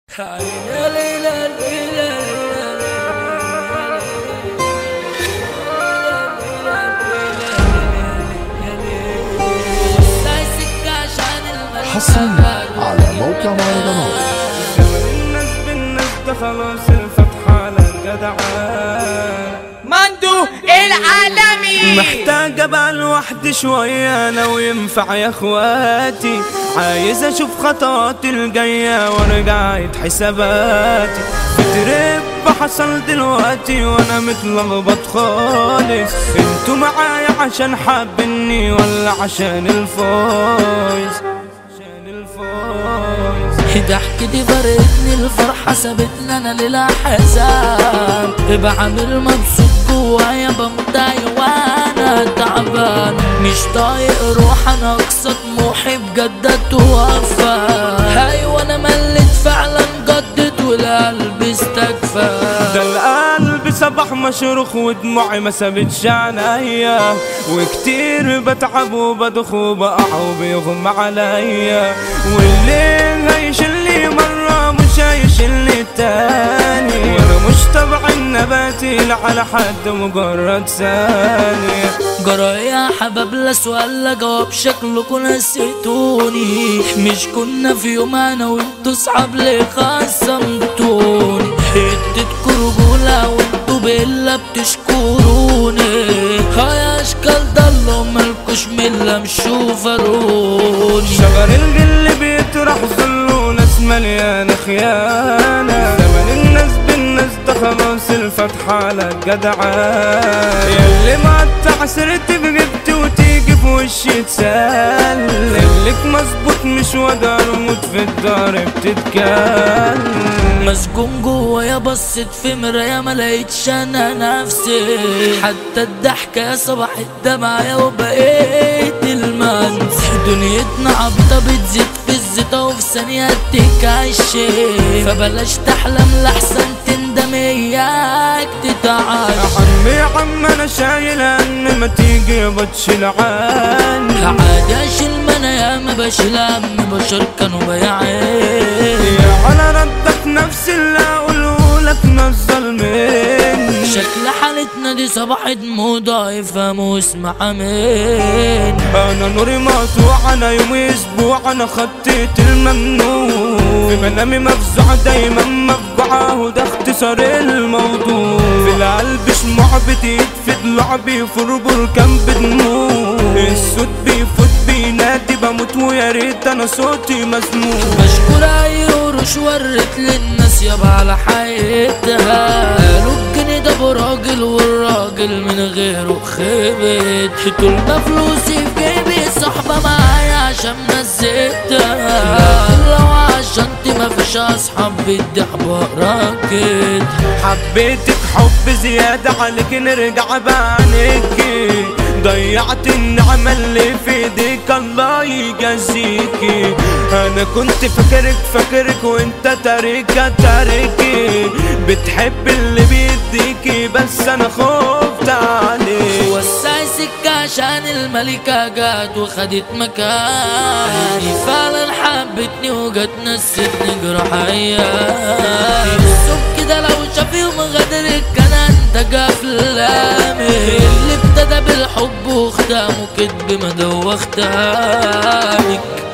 حصريا على موقع مهرجانات الناس بالناس ده خلاص الفتحة للجدعان مندو العالمي محتاج ابقى لوحدي شوية لو ينفع يا اخواتي عايز اشوف خطواتي الجاية وارجع اعيد حساباتي في تريب حصل دلوقتي وانا متلخبط خالص انتوا معايا عشان حابني ولا عشان الفوز عشان الفوز ضحكتي فرقتني الفرحة سابتني انا للاحزان بعمل مبسوط جوايا بموت وانا تعبان مش طايق روح انا اقصى طموحي بجد توفى ايوه انا مليت فعلا جدد والقلب استكفى ده القلب صباح مشروخ ودموعي ما سابتش عينيا وكتير بتعب وبدخ وبقع وبيغم عليا واللي هيشيلني مرة مش هيشيلني تاني وانا مش تبع النباتي على حد مجرد ثانية جرى يا حباب لا سؤال لا جواب شكلكوا نسيتوني مش كنا في يوم انا وانتوا صحاب ليه خصمتوني حتتكوا رجولة وانتوا بالله بتشكروني هاي اشكال ضلوا مالكوش ملة مشوا فروني شجر الجل بيطرح ظل وناس مليانة خيانة زمن الناس بالناس ده خلاص الفتحة على الجدعان ياللي مقطع سرت بجبت وتيجي في وشي تسلم الليك مظبوط مش ودار وموت في الدار بتتكلم مسجون جوايا بصيت في مراية ما لقيتش انا نفسي حتى الضحكة يا صباح الدمعة وبقيت المنس دنيتنا عبيطة بتزيد في الزيطة وفي ثانية تكشف فبلاش تحلم لحسن تندم اياك تتعشى يا عمي يا عم انا شايل هم ما تيجي بتشيل عني عادي اشيل ما انا ياما بشيل هم بشر كانوا بياعين يا على ردك نفسي اللي اقوله لك نزل مني شكل حالتنا دي صباحت موضة يفهم واسمع مني انا نوري مقطوع انا يومي اسبوع انا خطيت الممنوع في منامي مفزوع دايما مفجوعة وده اختصار الموضوع في القلب شموع بتتفد لعبي فربر كان بدموع الصوت بيفوت بينادي بموت ويا ريت انا صوتي مسموع بشكر اي قروش ورت للناس يابا على حياتها قالوا الجنيه ده براجل والراجل من غيره خيبت طول ما فلوسي في جيبي صحبة معايا عشان نزلتها لو عشانتي مفيش اصحاب بدي راكد حبيتك حب زيادة عليك نرجع بعينيكي ضيعت النعمة اللي في ايديك الله يجازيكي انا كنت فاكرك فاكرك وانت تاركة تاركي بتحب اللي بيديكي بس انا خفت عليك وسعي سكة عشان الملكة جات وخدت مكاني فعلا حبتني وجت نستني جراح ايامي الصبح كده لو شاف يوم غدرك كان انت افلامي اللي ابتدى بالحب وختامه كدب ما دوختانك